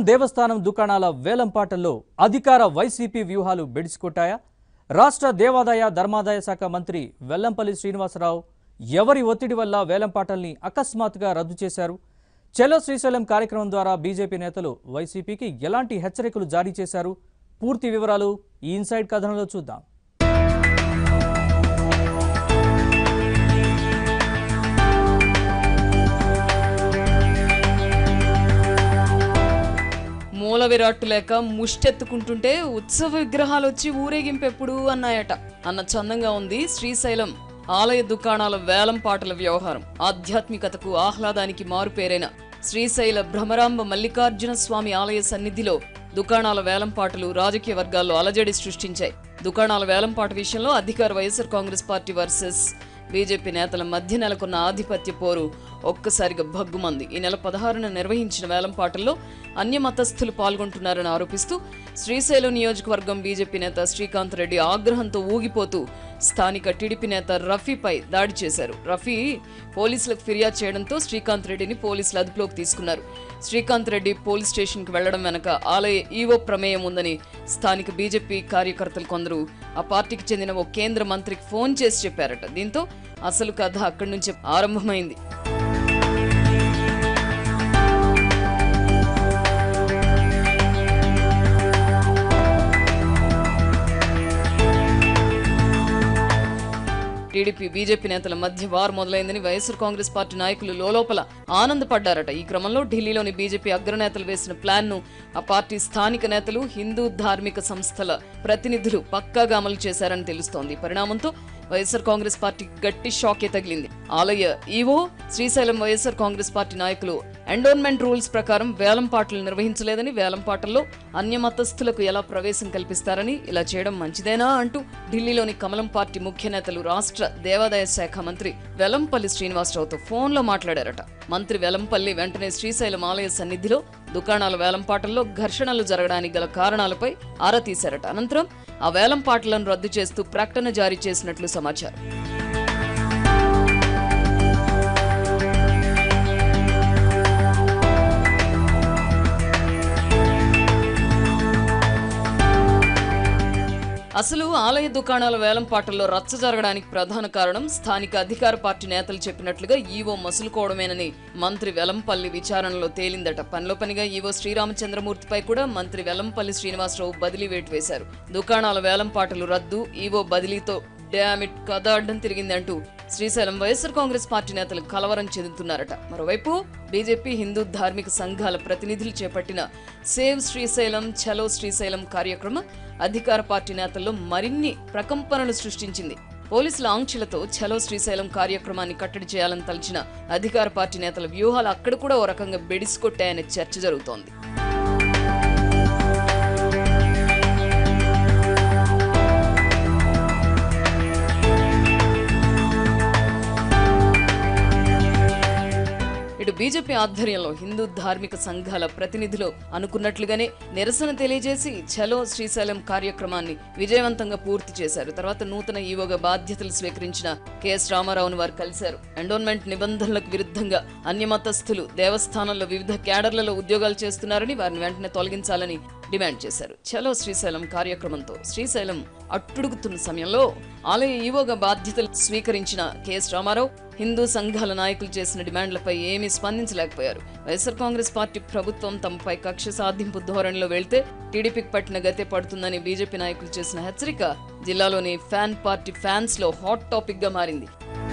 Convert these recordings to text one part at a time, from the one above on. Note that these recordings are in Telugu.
దేవస్థానం దుకాణాల వేలంపాటల్లో అధికార వైసీపీ వ్యూహాలు బెడిసికొట్టాయా రాష్ట్ర దేవాదాయ ధర్మాదాయ శాఖ మంత్రి వెల్లంపల్లి శ్రీనివాసరావు ఎవరి ఒత్తిడి వల్ల వేలంపాటల్ని అకస్మాత్తుగా రద్దు చేశారు చెలో శ్రీశైలం కార్యక్రమం ద్వారా బీజేపీ నేతలు వైసీపీకి ఎలాంటి హెచ్చరికలు జారీ చేశారు పూర్తి వివరాలు ఈ ఇన్సైడ్ కథనంలో చూద్దాం మూల విరాట్టు లేక ముష్టెత్తుకుంటుంటే ఉత్సవ విగ్రహాలు వచ్చి ఊరేగింపు ఎప్పుడు అన్నాయట అన్న చందంగా ఉంది శ్రీశైలం ఆలయ దుకాణాల వేలం పాటల వ్యవహారం ఆధ్యాత్మికతకు ఆహ్లాదానికి మారుపేరైన శ్రీశైల భ్రమరాంబ మల్లికార్జున స్వామి ఆలయ సన్నిధిలో దుకాణాల వేలంపాటలు రాజకీయ వర్గాల్లో అలజడి సృష్టించాయి దుకాణాల వేలంపాట విషయంలో అధికార YSR Congress party versus BJP నేతల మధ్య నెలకొన్న ఆధిపత్య పోరు ఒక్కసారిగా భగ్గుమంది ఈ నెల పదహారున నిర్వహించిన వేలంపాటల్లో అన్య మతస్థులు పాల్గొంటున్నారని ఆరోపిస్తూ శ్రీశైలం నియోజకవర్గం బీజేపీ నేత శ్రీకాంత్ రెడ్డి ఆగ్రహంతో ఊగిపోతూ స్థానిక టీడీపీ నేత రఫీపై దాడి చేశారు రఫీ పోలీసులకు ఫిర్యాదు చేయడంతో శ్రీకాంత్ రెడ్డిని పోలీసులు అదుపులోకి తీసుకున్నారు శ్రీకాంత్ రెడ్డి పోలీస్ స్టేషన్కి వెళ్లడం వెనక ఆలయ ఈవో ప్రమేయం ఉందని స్థానిక బీజేపీ కార్యకర్తలు కొందరు ఆ పార్టీకి చెందిన ఓ కేంద్ర మంత్రికి ఫోన్ చేసి చెప్పారట దీంతో అసలు కథ అక్కడి నుంచే ఆరంభమైంది టీడీపీ బీజేపీ నేతల మధ్య వార్ మొదలైందని వైఎస్ఆర్ కాంగ్రెస్ పార్టీ నాయకులు లోలోపల ఆనందపడ్డారట ఈ క్రమంలో ఢిల్లీలోని బీజేపీ అగ్రనేతలు వేసిన ప్లాన్ ను ఆ పార్టీ స్థానిక నేతలు హిందూ ధార్మిక సంస్థల ప్రతినిధులు పక్కాగా అమలు చేశారని తెలుస్తోంది ఈ పరిణామంతో వైఎస్ఆర్ కాంగ్రెస్ పార్టీ గట్టి షాకే తగిలింది ఆలయ EO Srisailam YSR Congress party నాయకులు ఎండోన్మెంట్ రూల్స్ ప్రకారం వేలంపాటలు నిర్వహించలేదని వేలంపాటల్లో అన్య మతస్థులకు ఎలా ప్రవేశం కల్పిస్తారని ఇలా చేయడం మంచిదేనా అంటూ ఢిల్లీలోని కమలం పార్టీ ముఖ్య నేతలు రాష్ట్ర దేవాదాయ శాఖ మంత్రి వెలంపల్లి శ్రీనివాసరావుతో ఫోన్లో మాట్లాడారట మంత్రి వెలంపల్లి వెంటనే శ్రీశైలం ఆలయ సన్నిధిలో దుకాణాల వేలంపాటల్లో ఘర్షణలు జరగడానికి గల కారణాలపై ఆరా తీశారట అనంతరం ఆ వేలంపాటలను రద్దు చేస్తూ ప్రకటన జారీ చేసినట్లు సమాచారం అసలు ఆలయ దుకాణాల వేలంపాటల్లో రచ్చ జరగడానికి ప్రధాన కారణం స్థానిక అధికార పార్టీ నేతలు చెప్పినట్లుగా ఈవో మసులుకోవడమేనని మంత్రి వెలంపల్లి విచారణలో తేలిందట పనిలో పనిగా ఈవో శ్రీరామచంద్రమూర్తిపై కూడా మంత్రి వెలంపల్లి శ్రీనివాసరావు బదిలీ వేటు వేశారు దుకాణాల వేలంపాటలు రద్దు ఈవో బదిలీతో డామిట్ కథ అడ్డం తిరిగిందంటూ శ్రీశైలం వైఎస్ఆర్ కాంగ్రెస్ పార్టీ నేతలు కలవరం చెందుతున్నారట మరోవైపు బీజేపీ హిందూ ధార్మిక సంఘాల ప్రతినిధులు చేపట్టిన సేవ్ శ్రీశైలం చలో శ్రీశైలం కార్యక్రమం అధికార పార్టీ నేతల్లో మరిన్ని ప్రకంపనలు సృష్టించింది పోలీసుల ఆంక్షలతో చలో శ్రీశైలం కార్యక్రమాన్ని కట్టడి చేయాలని తలచిన అధికార పార్టీ నేతల వ్యూహాలు అక్కడ కూడా ఓ రకంగా బెడిసికొట్టాయనే చర్చ జరుగుతోంది ఇటు బీజేపీ ఆధ్వర్యంలో హిందూ ధార్మిక సంఘాల ప్రతినిధులు అనుకున్నట్లుగానే నిరసన తెలియజేసి చలో శ్రీశైలం కార్యక్రమాన్ని విజయవంతంగా పూర్తి చేశారు తర్వాత నూతన ఈవోగా బాధ్యతలు స్వీకరించిన కెఎస్ రామారావును వారు కలిశారు ఎండోన్మెంట్ నిబంధనలకు విరుద్ధంగా అన్యమతస్థులు దేవస్థానంలో వివిధ క్యాడర్లలో ఉద్యోగాలు చేస్తున్నారని వారిని వెంటనే తొలగించాలని డిమాండ్ చేశారు చలో శ్రీశైలం కార్యక్రమంతో శ్రీశైలం అట్టుడుగుతున్న సమయంలో ఆలయ ఈవోగా బాధ్యతలు స్వీకరించిన కెఎస్ రామారావు హిందూ సంఘాల నాయకులు చేసిన డిమాండ్లపై ఏమీ స్పందించలేకపోయారు వైఎస్ఆర్ కాంగ్రెస్ పార్టీ ప్రభుత్వం తమపై కక్ష సాధింపు ధోరణిలో వెళ్తే టీడీపీకి పట్టిన గతే పడుతుందని బీజేపీ నాయకులు చేసిన హెచ్చరిక జిల్లాలోని ఫ్యాన్ పార్టీ ఫ్యాన్స్ లో హాట్ టాపిక్ గా మారింది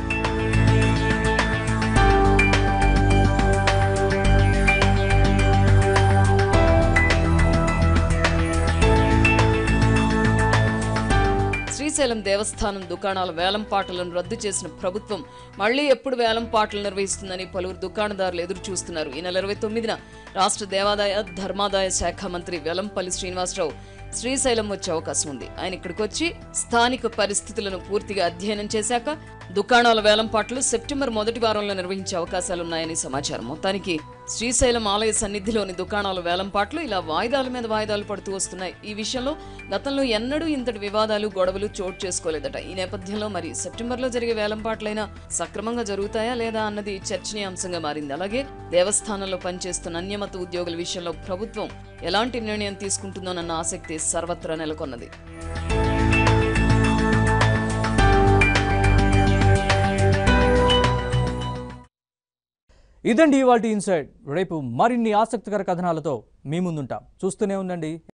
శ్రీశైలం దేవస్థానం దుకాణాల వేలంపాటలను రద్దు చేసిన ప్రభుత్వం మళ్లీ ఎప్పుడు వేలంపాటలు నిర్వహిస్తుందని పలువురు దుకాణదారులు ఎదురు చూస్తున్నారు ఈ నెల ఇరవై తొమ్మిదిన రాష్ట్ర దేవాదాయ ధర్మాదాయ శాఖ మంత్రి వెలంపల్లి శ్రీనివాసరావు శ్రీశైలం వచ్చే అవకాశం ఉంది ఆయన ఇక్కడికి వచ్చి స్థానిక పరిస్థితులను పూర్తిగా అధ్యయనం చేశాక దుకాణాల వేలంపాట్లు సెప్టెంబర్ మొదటి వారంలో నిర్వహించే అవకాశాలున్నాయని సమాచారం మొత్తానికి శ్రీశైలం ఆలయ సన్నిధిలోని దుకాణాల వేలంపాట్లు ఇలా వాయిదాల మీద వాయిదాలు పడుతూ వస్తున్నాయి ఈ విషయంలో గతంలో ఎన్నడూ ఇంతటి వివాదాలు గొడవలు చోటు చేసుకోలేదట ఈ నేపథ్యంలో మరి సెప్టెంబర్లో జరిగే వేలంపాట్లైనా సక్రమంగా జరుగుతాయా లేదా అన్నది చర్చనీయాంశంగా మారింది అలాగే దేవస్థానంలో పనిచేస్తున్న అన్యమత ఉద్యోగుల విషయంలో ప్రభుత్వం ఎలాంటి నిర్ణయం తీసుకుంటుందోనన్న ఆసక్తి సర్వత్రా నెలకొన్నది ఇదండి ఇవాళ ఇన్సైడ్ రేపు మరిన్ని ఆసక్తికర కథనాలతో మీ ముందుంటాం చూస్తూనే ఉండండి